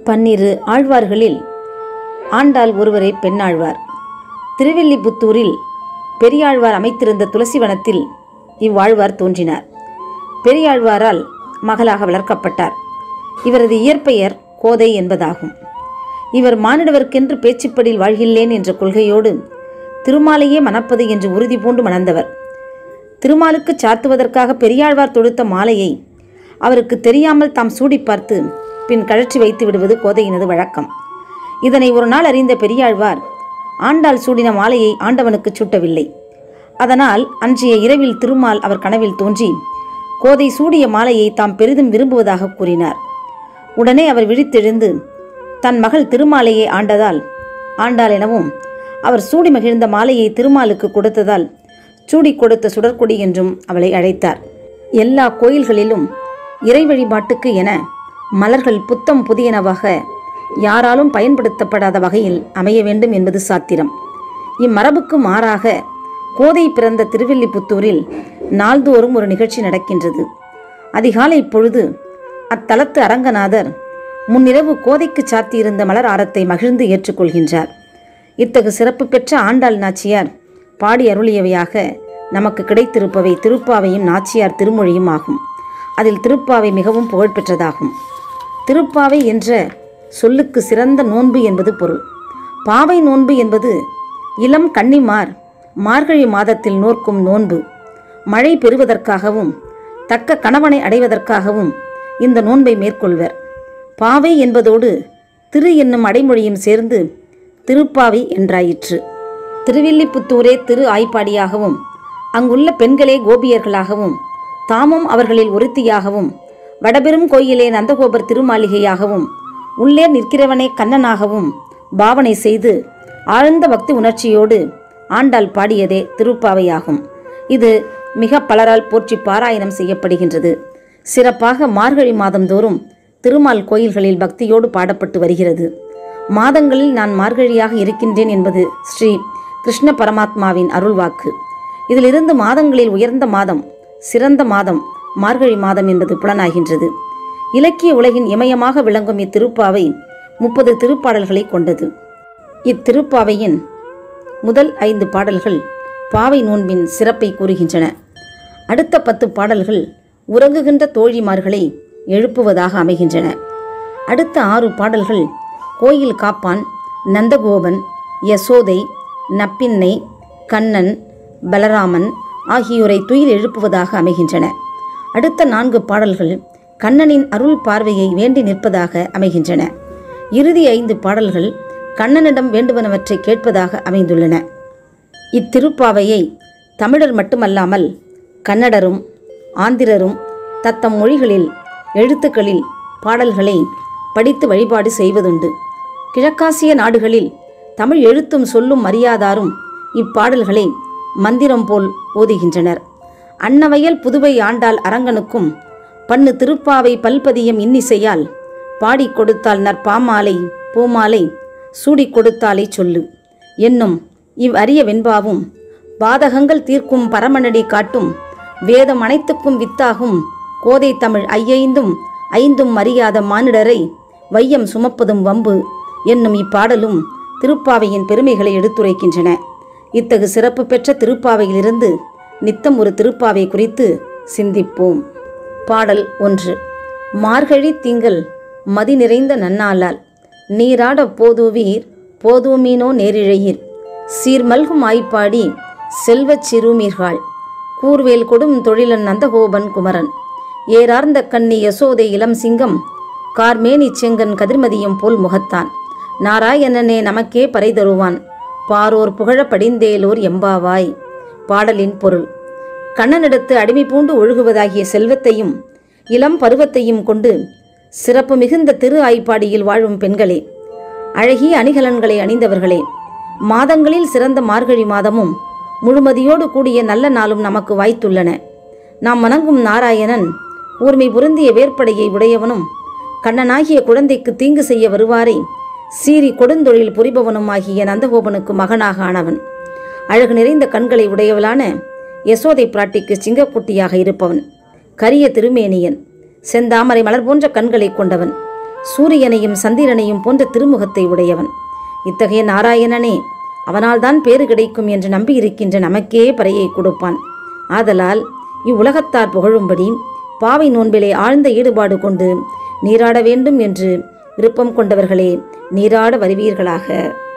பன்னிரு ஆழ்வார்களில் ஆண்டாள் ஒருவரே பெண்ணாழ்வார் திருவில்லிபுத்தூரில் பெரியாழ்வார் அமைத்திருந்த துளசிவனத்தில் இவ்வாழ்வார் தோன்றினார் பெரியாழ்வாரால் மகளாக வளர்க்கப்பட்டார் இவரது இயற்பெயர் கோதை என்பதாகும் இவர் மானிடவர்க்கென்று பேச்சுப்படியில் வாழ்கில்லேன் என்ற கொள்கையோடு திருமாலையே மணப்பது என்று உறுதி பூண்டு மணந்தவர் திருமாலுக்கு சாத்துவதற்காக பெரியாழ்வார் தொடுத்த மாலையை அவருக்கு தெரியாமல் தாம் சூடி பார்த்து பின் கழற்றி வைத்து விடுவது கோதையினது வழக்கம் இதனை ஒரு நாள் அறிந்த பெரியாழ்வார் ஆண்டாள் சூடின மாலையை ஆண்டவனுக்கு சூட்டவில்லை அதனால் அன்றைய இரவில் திருமால் அவர் கனவில் தோன்றி கோதை சூடிய மாலையை தாம் பெரிதும் விரும்புவதாக கூறினார் உடனே அவர் விழித்தெழுந்து தன் மகள் திருமாலையை ஆண்டதால் ஆண்டாள் எனவும் அவர் சூடி மகிழ்ந்த மாலையை திருமாலுக்கு கொடுத்ததால் சூடி கொடுத்த சுடற்கொடி என்றும் அவளை அழைத்தார் எல்லா கோயில்களிலும் இறை வழிபாட்டுக்கு என மலர்கள் புத்தம் புதியனவாக யாராலும் பயன்படுத்தப்படாத வகையில் அமைய வேண்டும் என்பது சாத்திரம் இம்மரபுக்கு மாறாக கோதை பிறந்த திருவில்லிபுத்தூரில் நாள்தோறும் ஒரு நிகழ்ச்சி நடக்கின்றது அதிகாலை பொழுது அத்தலத்து அரங்கநாதர் முன்னிரவு கோதைக்கு சாத்தியிருந்த மலர் ஆரத்தை மகிழ்ந்து ஏற்றுக்கொள்கின்றார் இத்தகு சிறப்பு பெற்ற ஆண்டாள் நாச்சியார் பாடி அருளியவையாக நமக்கு கிடைத்திருப்பவை திருப்பாவையும் நாச்சியார் திருமொழியும் ஆகும் அதில் திருப்பாவை மிகவும் புகழ்பெற்றதாகும் திருப்பாவை என்ற சொல்லுக்கு சிறந்த நோன்பு என்பது பொருள் பாவை நோன்பு என்பது இளம் கன்னிமார் மார்கழி மாதத்தில் நோர்க்கும் நோன்பு மழை பெறுவதற்காகவும் தக்க கணவனை அடைவதற்காகவும் இந்த நோன்பை மேற்கொள்வர் பாவை என்பதோடு திரு என்னும் அடைமொழியும் சேர்ந்து திருப்பாவை என்றாயிற்று திருவில்லிபுத்தூரே திரு ஆய்ப்பாடியாகவும் அங்குள்ள பெண்களே கோபியர்களாகவும் தாமும் அவர்களில் ஒருத்தியாகவும் வடபெரும் கோயிலே நந்தகோபர் திருமாளிகையாகவும் உள்ளே நிற்கிறவனே கண்ணனாகவும் பாவனை செய்து ஆழ்ந்த பக்தி உணர்ச்சியோடு ஆண்டாள் பாடியதே திருப்பாவையாகும் இது மிக பலரால் போற்றி பாராயணம் செய்யப்படுகின்றது சிறப்பாக மார்கழி மாதந்தோறும் திருமால் கோயில்களில் பக்தியோடு பாடப்பட்டு வருகிறது மாதங்களில் நான் மார்கழியாக இருக்கின்றேன் என்பது ஸ்ரீ கிருஷ்ண பரமாத்மாவின் அருள்வாக்கு இதிலிருந்து மாதங்களில் உயர்ந்த மாதம் சிறந்த மாதம் மார்கழி மாதம் என்பது புலனாகின்றது இலக்கிய உலகின் இமயமாக விளங்கும் இத்திருப்பாவை முப்பது திருப்பாடல்களை கொண்டது இத்திருப்பாவையின் முதல் ஐந்து பாடல்கள் பாவை நோன்பின் சிறப்பை கூறுகின்றன அடுத்த பத்து பாடல்கள் உறங்குகின்ற தோழிமார்களை எழுப்புவதாக அமைகின்றன அடுத்த ஆறு பாடல்கள் கோயில் காப்பான் நந்தகோபன் யசோதை நப்பின்னை கண்ணன் பலராமன் ஆகியோரை துயில் எழுப்புவதாக அமைகின்றன அடுத்த நான்கு பாடல்கள் கண்ணனின் அருள் பார்வையை வேண்டி நிற்பதாக அமைகின்றன இறுதி ஐந்து பாடல்கள் கண்ணனிடம் வேண்டுவனவற்றை கேட்பதாக அமைந்துள்ளன இத்திருப்பாவையை தமிழர் மட்டுமல்லாமல் கன்னடரும் ஆந்திரரும் தத்தம் மொழிகளில் எழுத்துக்களில் பாடல்களை படித்து வழிபாடு செய்வதுண்டு கிழக்காசிய நாடுகளில் தமிழ் எழுத்தும் சொல்லும் அறியாதாரும் இப்பாடல்களை மந்திரம் போல் ஓதுகின்றனர் அன்னவயல் புதுவை ஆண்டாள் அரங்கனுக்கும் பண்ணு திருப்பாவை பல்பதியம் இன்னிசையால் பாடிக் கொடுத்தால் நற்பாமாலை பூமாலை சூடிக் கொடுத்தாலே சொல்லு என்னும் இவ் அரிய வெண்பாவும் பாதகங்கள் தீர்க்கும் பரமனடி காட்டும் வேதம் அனைத்துக்கும் வித்தாகும் கோதை தமிழ் ஐயைந்தும் ஐந்தும் அறியாத மானிடரை வையம் சுமப்பதும் வம்பு என்னும் இப்பாடலும் திருப்பாவையின் பெருமைகளை எடுத்துரைக்கின்றன இத்தகு சிறப்பு பெற்ற திருப்பாவையிலிருந்து நித்தம் ஒரு திருப்பாவை குறித்து சிந்திப்போம் பாடல் ஒன்று மார்கழி திங்கள் மதி நிறைந்த நன்னாளால் நீராட போதுவீர் போதுமீனோ நேரிழையீர் சீர்மல்கும் ஆய்ப்பாடி செல்வச் சிறுமீர்கள் கூர்வேல் கொடும் தொழிலன் நந்தகோபன் குமரன் ஏறார்ந்த கண்ணி யசோதை இளம் சிங்கம் கார்மேனி செங்கன் கதிர்மதியம் போல் முகத்தான் நாராயணனே நமக்கே பறை தருவான் பாரோர் புகழ படிந்தேலோர் எம்பாவாய் பாடலின் பொருள் கண்ணனிடத்து அடிமை பூண்டு ஒழுகுவதாகிய செல்வத்தையும் இளம் பருவத்தையும் கொண்டு சிறப்பு மிகுந்த திரு ஆய்ப்பாடியில் வாழும் பெண்களே அழகிய அணிகலன்களை அணிந்தவர்களே மாதங்களில் சிறந்த மார்கழி மாதமும் முழுமதியோடு கூடிய நல்ல நாளும் நமக்கு வாய்த்துள்ளன நாம் வணங்கும் நாராயணன் ஊர்மை பொருந்திய வேற்படையை உடையவனும் கண்ணனாகிய குழந்தைக்கு தீங்கு செய்ய வருவாரை சீறி கொடுந்தொழில் புரிபவனும் ஆகிய நந்தகோபனுக்கு மகனாக ஆனவன் அழகு நிறைந்த கண்களை உடையவளான யசோதை பிராட்டிக்கு சிங்கக்குட்டியாக இருப்பவன் கரிய திருமேனியன் செந்தாமரை மலர் போன்ற கண்களை கொண்டவன் சூரியனையும் சந்திரனையும் போன்ற திருமுகத்தை உடையவன் இத்தகைய நாராயணனே அவனால்தான் பேறு கிடைக்கும் என்று நம்பியிருக்கின்ற நமக்கே பறையை கொடுப்பான் ஆதலால் இவ்வுலகத்தார் புகழும்படி பாவை நோன்பிலே ஆழ்ந்த ஈடுபாடு கொண்டு நீராட வேண்டும் என்று விருப்பம் கொண்டவர்களே நீராட வருவீர்களாக